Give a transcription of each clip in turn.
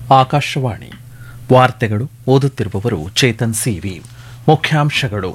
ಆಕಾಶವಾಣಿ ವಾರ್ತೆಗಳು ಓದುತ್ತಿರುವವರು ಚೇತನ್ ಸಿವಿ ಮುಖ್ಯಾಂಶಗಳು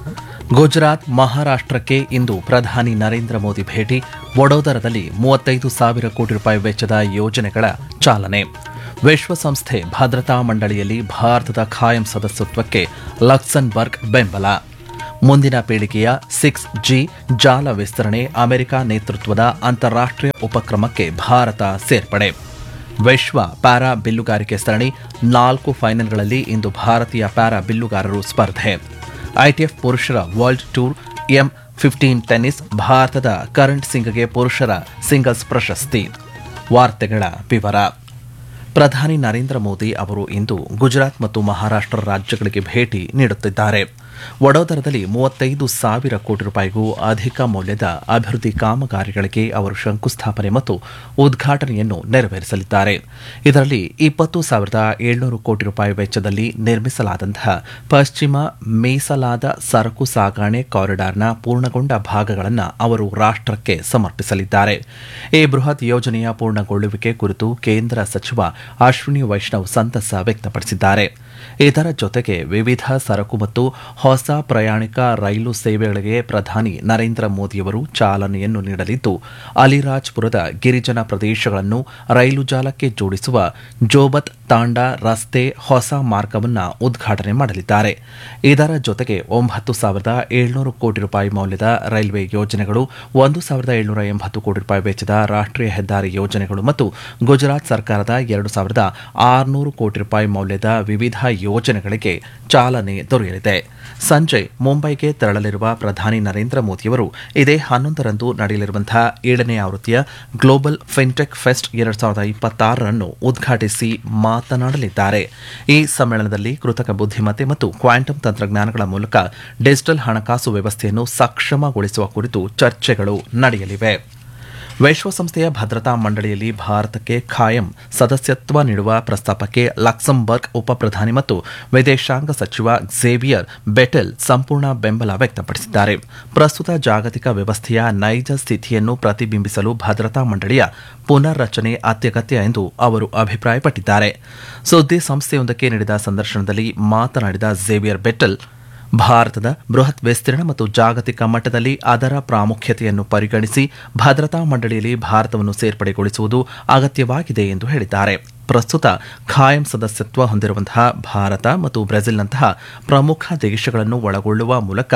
ಗುಜರಾತ್ ಮಹಾರಾಷ್ಟಕ್ಕೆ ಇಂದು ಪ್ರಧಾನಿ ನರೇಂದ್ರ ಮೋದಿ ಭೇಟಿ ವಡೋದರದಲ್ಲಿ ಮೂವತ್ತೈದು ಸಾವಿರ ಕೋಟಿ ರೂಪಾಯಿ ವೆಚ್ಚದ ಯೋಜನೆಗಳ ಚಾಲನೆ ವಿಶ್ವಸಂಸ್ಥೆ ಭದ್ರತಾ ಮಂಡಳಿಯಲ್ಲಿ ಭಾರತದ ಖಾಯಂ ಸದಸ್ಯತ್ವಕ್ಕೆ ಲಕ್ಸನ್ಬರ್ಗ್ ಬೆಂಬಲ ಮುಂದಿನ ಪೀಳಿಗೆಯ ಸಿಕ್ಸ್ ಜಿ ಜಾಲ ವಿಸ್ತರಣೆ ಅಮೆರಿಕ ನೇತೃತ್ವದ ಅಂತಾರಾಷ್ಟೀಯ ಉಪಕ್ರಮಕ್ಕೆ ಭಾರತ ಸೇರ್ಪಡೆ ವಿಶ್ವ ಪ್ಯಾರಾ ಬಿಲ್ಲುಗಾರಿಕೆ ಸರಣಿ ನಾಲ್ಕು ಫೈನಲ್ಗಳಲ್ಲಿ ಇಂದು ಭಾರತೀಯ ಪ್ಯಾರಾ ಬಿಲ್ಲುಗಾರರು ಸ್ಪರ್ಧೆ ಐಟಿಎಫ್ ಪುರುಷರ world tour M fifteen tennis ಭಾರತದ ಕರಣ್ ಸಿಂಗ್ಗೆ ಪುರುಷರ ಸಿಂಗಲ್ಸ್ ಪ್ರಶಸ್ತಿ ವಾರ್ತೆಗಳ ವಿವರ ಪ್ರಧಾನಿ ನರೇಂದ್ರ ಮೋದಿ ಅವರು ಇಂದು ಗುಜರಾತ್ ಮತ್ತು ಮಹಾರಾಷ್ಟ್ರ ರಾಜ್ಯಗಳಿಗೆ ಭೇಟಿ ನೀಡುತ್ತಿದ್ದಾರೆ ವಡೋದರದಲ್ಲಿ ಮೂವತ್ತೈದು ಸಾವಿರ ಕೋಟಿ ರೂಪಾಯಿಗೂ ಅಧಿಕ ಮೌಲ್ಯದ ಅಭಿವೃದ್ಧಿ ಕಾಮಗಾರಿಗಳಿಗೆ ಅವರು ಶಂಕುಸ್ಥಾಪನೆ ಮತ್ತು ಉದ್ಘಾಟನೆಯನ್ನು ನೆರವೇರಿಸಲಿದ್ದಾರೆ ಇದರಲ್ಲಿ ಇಪ್ಪತ್ತು ಸಾವಿರದ ಏಳ್ನೂರು ಕೋಟಿ ರೂಪಾಯಿ ವೆಚ್ಚದಲ್ಲಿ ನಿರ್ಮಿಸಲಾದಂತಹ ಪಶ್ಚಿಮ ಮೀಸಲಾದ ಸರಕು ಸಾಗಣೆ ಕಾರಿಡಾರ್ನ ಪೂರ್ಣಗೊಂಡ ಭಾಗಗಳನ್ನು ಅವರು ರಾಷ್ಟಕ್ಕೆ ಸಮರ್ಪಿಸಲಿದ್ದಾರೆ ಈ ಬೃಹತ್ ಯೋಜನೆಯ ಪೂರ್ಣಗೊಳ್ಳುವಿಕೆ ಕುರಿತು ಕೇಂದ್ರ ಸಚಿವ ಅಶ್ವಿನಿ ವೈಷ್ಣವ್ ಸಂತಸ ವ್ಯಕ್ತಪಡಿಸಿದ್ದಾರೆ ಇದರ ಜೊತೆಗೆ ವಿವಿಧ ಸರಕು ಮತ್ತು ಹೊಸ ಪ್ರಯಾಣಿಕ ರೈಲು ಸೇವೆಗಳಿಗೆ ಪ್ರಧಾನಿ ನರೇಂದ್ರ ಮೋದಿಯವರು ಚಾಲನೆಯನ್ನು ನೀಡಲಿದ್ದು ಅಲಿರಾಜ್ಪುರದ ಗಿರಿಜನ ಪ್ರದೇಶಗಳನ್ನು ರೈಲು ಜಾಲಕ್ಕೆ ಜೋಡಿಸುವ ಜೋಬತ್ ತಾಂಡಾ ರಸ್ತೆ ಹೊಸ ಮಾರ್ಗವನ್ನು ಉದ್ಘಾಟನೆ ಮಾಡಲಿದ್ದಾರೆ ಇದರ ಜೊತೆಗೆ ಒಂಬತ್ತು ಸಾವಿರದ ಏಳ್ನೂರು ಕೋಟಿ ರೂಪಾಯಿ ಮೌಲ್ಯದ ರೈಲ್ವೆ ಯೋಜನೆಗಳು ಒಂದು ಸಾವಿರದ ಏಳ್ನೂರ ಎಂಬತ್ತು ಕೋಟಿ ರೂಪಾಯಿ ವೆಚ್ಚದ ರಾಷ್ಟೀಯ ಹೆದ್ದಾರಿ ಯೋಜನೆಗಳು ಮತ್ತು ಗುಜರಾತ್ ಸರ್ಕಾರದ ಎರಡು ಸಾವಿರದ ಆರುನೂರು ಕೋಟಿ ರೂಪಾಯಿ ಮೌಲ್ಯದ ವಿವಿಧ ಯೋಜನೆಗಳಿಗೆ ಚಾಲನೆ ದೊರೆಯಲಿದೆ ಸಂಜೆ ಮುಂಬೈಗೆ ತೆರಳಲಿರುವ ಪ್ರಧಾನಿ ನರೇಂದ್ರ ಮೋದಿಯವರು ಇದೇ ಹನ್ನೊಂದರಂದು ನಡೆಯಲಿರುವಂತಹ ಏಳನೇ ಆವೃತ್ತಿಯ ಗ್ಲೋಬಲ್ ಫಿನ್ಟೆಕ್ ಫೆಸ್ಟ್ ಎರಡ್ ಸಾವಿರದ ಇಪ್ಪತ್ತಾರರನ್ನು ಉದ್ಘಾಟಿಸಿ ಮಾತನಾಡಲಿದ್ದಾರೆ ಈ ಸಮ್ಮೇಳನದಲ್ಲಿ ಕೃತಕ ಬುದ್ಧಿಮತ್ತೆ ಮತ್ತು ಕ್ವಾಂಟಮ್ ತಂತ್ರಜ್ಞಾನಗಳ ಮೂಲಕ ಡಿಜಿಟಲ್ ಹಣಕಾಸು ವ್ಯವಸ್ಥೆಯನ್ನು ಸಕ್ಷಮಗೊಳಿಸುವ ಕುರಿತು ಚರ್ಚೆಗಳು ನಡೆಯಲಿವೆ ವಿಶ್ವಸಂಸ್ಥೆಯ ಭದ್ರತಾ ಮಂಡಳಿಯಲ್ಲಿ ಭಾರತಕ್ಕೆ ಖಾಯಂ ಸದಸ್ಯತ್ವ ನೀಡುವ ಪ್ರಸ್ತಾಪಕ್ಕೆ ಲಕ್ಸಂಬರ್ಗ್ ಉಪಪ್ರಧಾನಿ ಮತ್ತು ವಿದೇಶಾಂಗ ಸಚಿವ ಝೇವಿಯರ್ ಬೆಟೆಲ್ ಸಂಪೂರ್ಣ ಬೆಂಬಲ ವ್ಯಕ್ತಪಡಿಸಿದ್ದಾರೆ ಪ್ರಸ್ತುತ ಜಾಗತಿಕ ವ್ಯವಸ್ಥೆಯ ನೈಜ ಸ್ಥಿತಿಯನ್ನು ಪ್ರತಿಬಿಂಬಿಸಲು ಭದ್ರತಾ ಮಂಡಳಿಯ ಪುನರ್ರಚನೆ ಅತ್ಯಗತ್ಯ ಎಂದು ಅವರು ಅಭಿಪ್ರಾಯಪಟ್ಟಿದ್ದಾರೆ ಸುದ್ದಿ ಸಂಸ್ಥೆಯೊಂದಕ್ಕೆ ನೀಡಿದ ಸಂದರ್ಶನದಲ್ಲಿ ಮಾತನಾಡಿದ ಝೇವಿಯರ್ ಬೆಟೆಲ್ ಭಾರತದ ಬೃಹತ್ ವಿಸ್ತೀರ್ಣ ಮತ್ತು ಜಾಗತಿಕ ಮಟ್ಟದಲ್ಲಿ ಅದರ ಪ್ರಾಮುಖ್ಯತೆಯನ್ನು ಪರಿಗಣಿಸಿ ಭದ್ರತಾ ಮಂಡಳಿಯಲ್ಲಿ ಭಾರತವನ್ನು ಸೇರ್ಪಡೆಗೊಳಿಸುವುದು ಅಗತ್ಯವಾಗಿದೆ ಎಂದು ಹೇಳಿದ್ದಾರೆ ಪ್ರಸ್ತುತ ಖಾಯಂ ಸದಸ್ಯತ್ವ ಹೊಂದಿರುವಂತಹ ಭಾರತ ಮತ್ತು ಬ್ರೆಜಿಲ್ನಂತಹ ಪ್ರಮುಖ ದೇಶಗಳನ್ನು ಒಳಗೊಳ್ಳುವ ಮೂಲಕ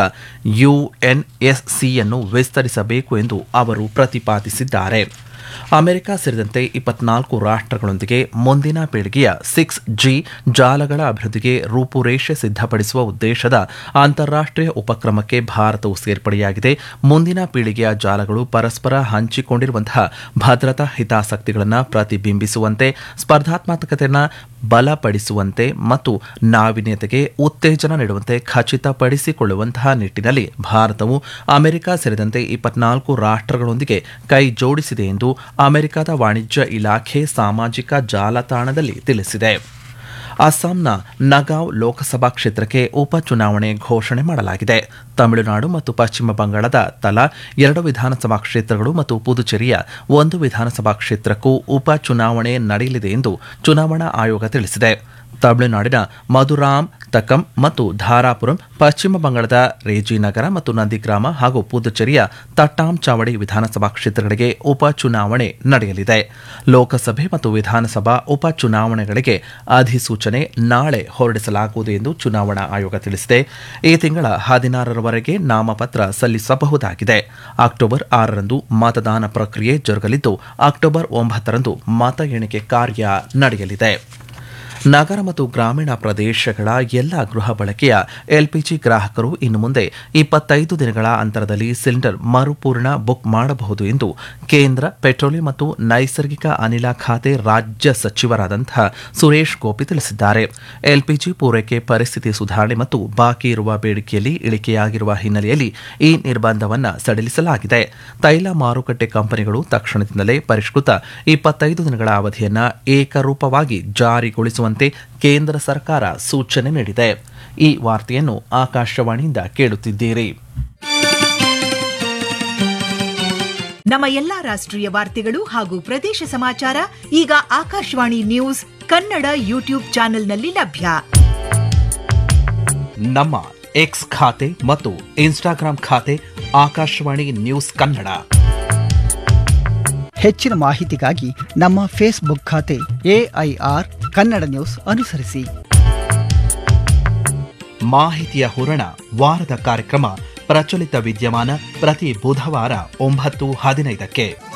ಯುಎನ್ಎಸ್ಸಿಯನ್ನು ವಿಸ್ತರಿಸಬೇಕು ಎಂದು ಅವರು ಪ್ರತಿಪಾದಿಸಿದ್ದಾರೆ ಅಮೆರಿಕ ಸೇರಿದಂತೆ ಇಪ್ಪತ್ನಾಲ್ಕು ರಾಷ್ಟಗಳೊಂದಿಗೆ ಮುಂದಿನ ಪೀಳಿಗೆಯ ಸಿಕ್ಸ್ ಜಿ ಜಾಲಗಳ ಅಭಿವೃದ್ಧಿಗೆ ರೂಪುರೇಷೆ ಸಿದ್ಧಪಡಿಸುವ ಉದ್ದೇಶದ ಅಂತಾರಾಷ್ಟೀಯ ಉಪಕ್ರಮಕ್ಕೆ ಭಾರತವು ಸೇರ್ಪಡೆಯಾಗಿದೆ ಮುಂದಿನ ಪೀಳಿಗೆಯ ಜಾಲಗಳು ಪರಸ್ಪರ ಹಂಚಿಕೊಂಡಿರುವಂತಹ ಭದ್ರತಾ ಹಿತಾಸಕ್ತಿಗಳನ್ನು ಪ್ರತಿಬಿಂಬಿಸುವಂತೆ ಸ್ಪರ್ಧಾತ್ಮಕತೆಯನ್ನು ಬಲಪಡಿಸುವಂತೆ ಮತ್ತು ನಾವೀನ್ಯತೆಗೆ ಉತ್ತೇಜನ ನೀಡುವಂತೆ ಖಚಿತಪಡಿಸಿಕೊಳ್ಳುವಂತಹ ನಿಟ್ಟಿನಲ್ಲಿ ಭಾರತವು ಅಮೆರಿಕ ಸೇರಿದಂತೆ ಇಪ್ಪತ್ನಾಲ್ಕು ರಾಷ್ಟಗಳೊಂದಿಗೆ ಕೈ ಜೋಡಿಸಿದೆ ಎಂದು ಅಮೆರಿಕದ ವಾಣಿಜ್ಯ ಇಲಾಖೆ ಸಾಮಾಜಿಕ ಜಾಲತಾಣದಲ್ಲಿ ತಿಳಿಸಿದೆ ಅಸ್ಸಾಂನ ನಗಾವ್ ಲೋಕಸಭಾ ಕ್ಷೇತ್ರಕ್ಕೆ ಉಪಚುನಾವಣೆ ಘೋಷಣೆ ಮಾಡಲಾಗಿದೆ ತಮಿಳುನಾಡು ಮತ್ತು ಪಶ್ಚಿಮ ಬಂಗಾಳದ ತಲಾ ಎರಡು ವಿಧಾನಸಭಾ ಕ್ಷೇತ್ರಗಳು ಮತ್ತು ಪುದುಚೇರಿಯ ಒಂದು ವಿಧಾನಸಭಾ ಕ್ಷೇತ್ರಕ್ಕೂ ಉಪಚುನಾವಣೆ ನಡೆಯಲಿದೆ ಎಂದು ಚುನಾವಣಾ ಆಯೋಗ ತಿಳಿಸಿದೆ ತಮಿಳುನಾಡಿನ ಮಧುರಾಮ್ ತಕಂ ಮತ್ತು ಧಾರಾಪುರಂ ಪಶ್ಚಿಮ ಬಂಗಾಳದ ರೇಜಿನಗರ ಮತ್ತು ನಂದಿಗ್ರಾಮ ಹಾಗೂ ಪುದುಚೇರಿಯ ತಟ್ಟಾಂ ಚಾವಡಿ ವಿಧಾನಸಭಾ ಕ್ಷೇತ್ರಗಳಿಗೆ ಉಪಚುನಾವಣೆ ನಡೆಯಲಿದೆ ಲೋಕಸಭೆ ಮತ್ತು ವಿಧಾನಸಭಾ ಉಪಚುನಾವಣೆಗಳಿಗೆ ಅಧಿಸೂಚನೆ ನಾಳೆ ಹೊರಡಿಸಲಾಗುವುದು ಎಂದು ಚುನಾವಣಾ ಆಯೋಗ ತಿಳಿಸಿದೆ ಈ ತಿಂಗಳ ಹದಿನಾರರವರೆಗೆ ನಾಮಪತ್ರ ಸಲ್ಲಿಸಬಹುದಾಗಿದೆ ಅಕ್ಟೋಬರ್ ಆರರಂದು ಮತದಾನ ಪ್ರಕ್ರಿಯೆ ಜರುಗಲಿದ್ದು ಅಕ್ಟೋಬರ್ ಒಂಬತ್ತರಂದು ಮತ ಎಣಿಕೆ ಕಾರ್ಯ ನಡೆಯಲಿದೆ ನಗರ ಮತ್ತು ಗ್ರಾಮೀಣ ಪ್ರದೇಶಗಳ ಎಲ್ಲ ಗೃಹ ಬಳಕೆಯ ಎಲ್ಪಿಜಿ ಗ್ರಾಹಕರು ಇನ್ನು ಮುಂದೆ ಇಪ್ಪತ್ತೈದು ದಿನಗಳ ಅಂತರದಲ್ಲಿ ಸಿಲಿಂಡರ್ ಮರುಪೂರ್ಣ ಬುಕ್ ಮಾಡಬಹುದು ಎಂದು ಕೇಂದ್ರ ಪೆಟ್ರೋಲಿಯಂ ಮತ್ತು ನೈಸರ್ಗಿಕ ಅನಿಲ ಖಾತೆ ರಾಜ್ಯ ಸಚಿವರಾದಂತಹ ಸುರೇಶ್ ಗೋಪಿ ತಿಳಿಸಿದ್ದಾರೆ ಎಲ್ಪಿಜಿ ಪೂರೈಕೆ ಪರಿಸ್ಥಿತಿ ಸುಧಾರಣೆ ಮತ್ತು ಬಾಕಿ ಇರುವ ಬೇಡಿಕೆಯಲ್ಲಿ ಇಳಿಕೆಯಾಗಿರುವ ಹಿನ್ನೆಲೆಯಲ್ಲಿ ಈ ನಿರ್ಬಂಧವನ್ನು ಸಡಿಲಿಸಲಾಗಿದೆ ತೈಲ ಮಾರುಕಟ್ಟೆ ಕಂಪನಿಗಳು ತಕ್ಷಣದಿಂದಲೇ ಪರಿಷ್ಕೃತ ಇಪ್ಪತ್ತೈದು ದಿನಗಳ ಅವಧಿಯನ್ನು ಏಕರೂಪವಾಗಿ ಜಾರಿಗೊಳಿಸುವಂತೆ ಕೇಂದ್ರ ಸರ್ಕಾರ ಸೂಚನೆ ನೀಡಿದೆ ಈ ವಾರ್ತೆಯನ್ನು ಆಕಾಶವಾಣಿಯಿಂದ ಕೇಳುತ್ತಿದ್ದೀರಿ ನಮ್ಮ ಎಲ್ಲಾ ರಾಷ್ಟ್ರೀಯ ವಾರ್ತೆಗಳು ಹಾಗೂ ಪ್ರದೇಶ ಸಮಾಚಾರ ಈಗ ಆಕಾಶವಾಣಿ ನ್ಯೂಸ್ ಕನ್ನಡ ಯೂಟ್ಯೂಬ್ ಚಾನೆಲ್ನಲ್ಲಿ ಲಭ್ಯ ನಮ್ಮ ಎಕ್ಸ್ ಖಾತೆ ಮತ್ತು ಇನ್ಸ್ಟಾಗ್ರಾಂ ಖಾತೆ ಆಕಾಶವಾಣಿ ನ್ಯೂಸ್ ಕನ್ನಡ ಹೆಚ್ಚಿನ ಮಾಹಿತಿಗಾಗಿ ನಮ್ಮ ಫೇಸ್ಬುಕ್ ಖಾತೆ ಎಐಆರ್ ಕನ್ನಡ ನ್ಯೂಸ್ ಅನುಸರಿಸಿ ಮಾಹಿತಿಯ ಹೂರಣ ವಾರದ ಕಾರ್ಯಕ್ರಮ ಪ್ರಚಲಿತ ವಿದ್ಯಮಾನ ಪ್ರತಿ ಬುಧವಾರ ಒಂಬತ್ತು ಹದಿನೈದಕ್ಕೆ